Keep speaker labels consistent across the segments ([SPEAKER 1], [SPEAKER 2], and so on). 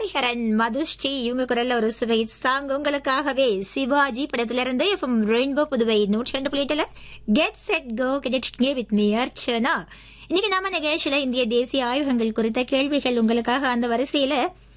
[SPEAKER 1] ஹரிஹரன் மதுஸ்ரீ இவங்க குரல்ல ஒரு சுவை சாங் உங்களுக்காகவே சிவாஜி படத்திலிருந்து எஃப்எம் ரெயின்போ புதுவை நூற்றி ரெண்டு புள்ளிட்டுல கெட் செட் கோ கிடைச்சிங்க வித் மீ அர்ச்சனா இன்னைக்கு நாம நிகழ்ச்சியில இந்திய தேசிய ஆய்வகங்கள் குறித்த கேள்விகள் உங்களுக்காக அந்த வரிசையில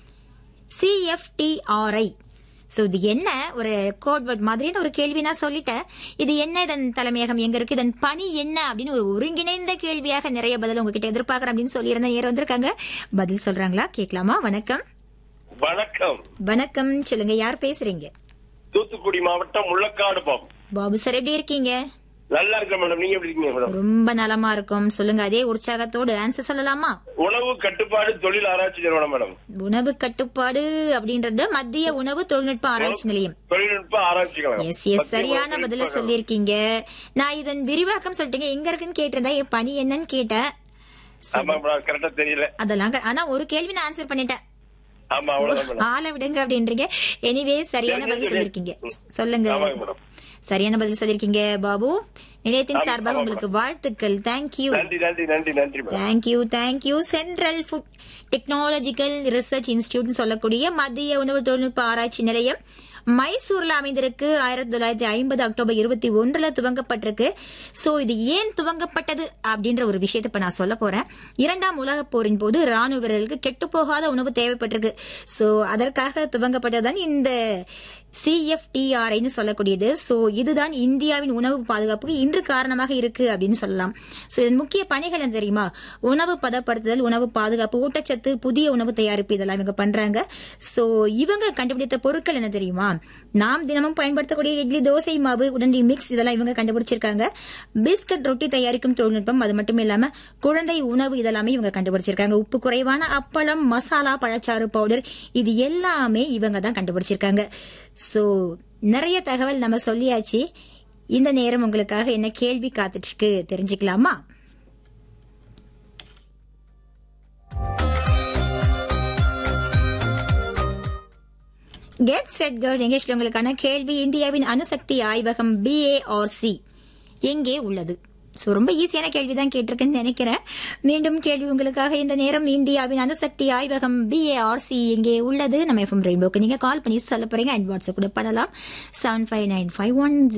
[SPEAKER 1] சிஎஃப்டிஆர்ஐ ஸோ இது என்ன ஒரு கோட் வேர்ட் மாதிரின்னு ஒரு கேள்வி நான் சொல்லிட்டேன் இது என்ன இதன் தலைமையகம் எங்க இருக்கு இதன் பணி என்ன அப்படின்னு ஒரு ஒருங்கிணைந்த கேள்வியாக நிறைய பதில் உங்ககிட்ட எதிர்பார்க்கறேன் அப்படின்னு சொல்லியிருந்தேன் நேரம் வந்திருக்காங்க பதில் சொல்றாங்களா கேட்கலாமா வணக்கம்
[SPEAKER 2] வணக்கம்
[SPEAKER 1] வணக்கம் சொல்லுங்க யார் பேசுறீங்க
[SPEAKER 2] தூத்துக்குடி மாவட்டம் முள்ளக்காடு பாபு
[SPEAKER 1] பாபு சார் எப்படி இருக்கீங்க
[SPEAKER 2] நல்லா இருக்கேன் மேடம் நீங்க எப்படி இருக்கீங்க மேடம்
[SPEAKER 1] ரொம்ப நலமா இருக்கும் சொல்லுங்க அதே உற்சாகத்தோடு ஆன்சர் சொல்லலாமா
[SPEAKER 2] உணவு கட்டுப்பாடு தொழில் ஆராய்ச்சி நிறுவனம் மேடம்
[SPEAKER 1] உணவு கட்டுப்பாடு அப்படின்றது மத்திய உணவு தொழில்நுட்ப ஆராய்ச்சி நிலையம்
[SPEAKER 2] தொழில்நுட்ப ஆராய்ச்சி கழகம்
[SPEAKER 1] எஸ் எஸ்
[SPEAKER 2] மத்திய
[SPEAKER 1] சரியான
[SPEAKER 2] உணவு
[SPEAKER 1] பதில
[SPEAKER 2] தொழில்நுட்ப
[SPEAKER 1] சொல்லியிருக்கீங்க நான் இதன் விரிவாக்கம் சொல்லிட்டீங்க எங்க இருக்குன்னு கேட்டிருந்தேன் என் பணி என்னன்னு கேட்டேன்
[SPEAKER 2] கழகம். ஆமா மேடம் கரெக்டா தெரியல
[SPEAKER 1] அதெல்லாம் க- ஆனா ஒரு கேள்வி நான் ஆன்சர் பண்ணிட்டேன்
[SPEAKER 2] ஆமா அவ்வளவுதான் மேடம்
[SPEAKER 1] ஆளை விடுங்க அப்படின்றீங்க எனிவே சரியான
[SPEAKER 2] தெரிஞ்சது
[SPEAKER 1] பதில்
[SPEAKER 2] சொல்லி-
[SPEAKER 1] சொல்லிருக்கீங்க சொல்லுங்க
[SPEAKER 2] ஆமாங்க மேடம்
[SPEAKER 1] சரியான பதில் சொல்லிருக்கீங்க பாபு நிலையத்தின்
[SPEAKER 2] ஆமா,
[SPEAKER 1] சார்பாக
[SPEAKER 2] ஆமா,
[SPEAKER 1] உங்களுக்கு வாழ்த்துக்கள் தேங்க்யூ
[SPEAKER 2] நன்றி நன்றி நன்றி நன்றி madam
[SPEAKER 1] thank you thank you Central Food Technological Research Institute சொல்லக்கூடிய மத்திய உணவு தொழில்நுட்ப ஆராய்ச்சி நிலையம் மைசூர்ல அமைந்திருக்கு ஆயிரத்தி தொள்ளாயிரத்தி ஐம்பது அக்டோபர் இருபத்தி ஒன்றுல துவங்கப்பட்டிருக்கு சோ இது ஏன் துவங்கப்பட்டது அப்படின்ற ஒரு விஷயத்தை இப்ப நான் சொல்ல போறேன் இரண்டாம் உலகப் போரின் போது ராணுவ வீரர்களுக்கு கெட்டுப்போகாத உணவு தேவைப்பட்டிருக்கு சோ அதற்காக துவங்கப்பட்டதுதான் இந்த சிஎஃப்டிஆர்ஐன்னு சொல்லக்கூடியது சோ இதுதான் இந்தியாவின் உணவு பாதுகாப்புக்கு இன்று காரணமாக இருக்கு அப்படின்னு சொல்லலாம் சோ இதன் முக்கிய பணிகள் என்ன தெரியுமா உணவு பதப்படுத்துதல் உணவு பாதுகாப்பு ஊட்டச்சத்து புதிய உணவு தயாரிப்பு இதெல்லாம் இவங்க பண்றாங்க சோ இவங்க கண்டுபிடித்த பொருட்கள் என்ன தெரியுமா நாம் தினமும் பயன்படுத்தக்கூடிய இட்லி தோசை மாவு உடனடி மிக்ஸ் இதெல்லாம் இவங்க கண்டுபிடிச்சிருக்காங்க பிஸ்கட் ரொட்டி தயாரிக்கும் தொழில்நுட்பம் அது மட்டும் இல்லாம குழந்தை உணவு இதெல்லாமே இவங்க கண்டுபிடிச்சிருக்காங்க உப்பு குறைவான அப்பளம் மசாலா பழச்சாறு பவுடர் இது எல்லாமே இவங்க தான் கண்டுபிடிச்சிருக்காங்க சோ நிறைய தகவல் நம்ம சொல்லியாச்சு இந்த நேரம் உங்களுக்காக என்ன கேள்வி காத்துட்டு இருக்கு தெரிஞ்சுக்கலாமா கெட் செட் கேர்ள் நிகழ்ச்சியில் உங்களுக்கான கேள்வி இந்தியாவின் அணுசக்தி ஆய்வகம் பிஏஆர்சி எங்கே உள்ளது ஸோ ரொம்ப ஈஸியான கேள்வி தான் கேட்டிருக்கேன்னு நினைக்கிறேன் மீண்டும் கேள்வி உங்களுக்காக இந்த நேரம் இந்தியாவின் அணுசக்தி ஆய்வகம் பிஏஆர்சி எங்கே உள்ளது நம்ம எஃப்எம் ரெயின்போக்கு நீங்கள் கால் பண்ணி சொல்ல போறீங்க அண்ட் வாட்ஸ்அப் கூட பண்ணலாம் seven five nine five one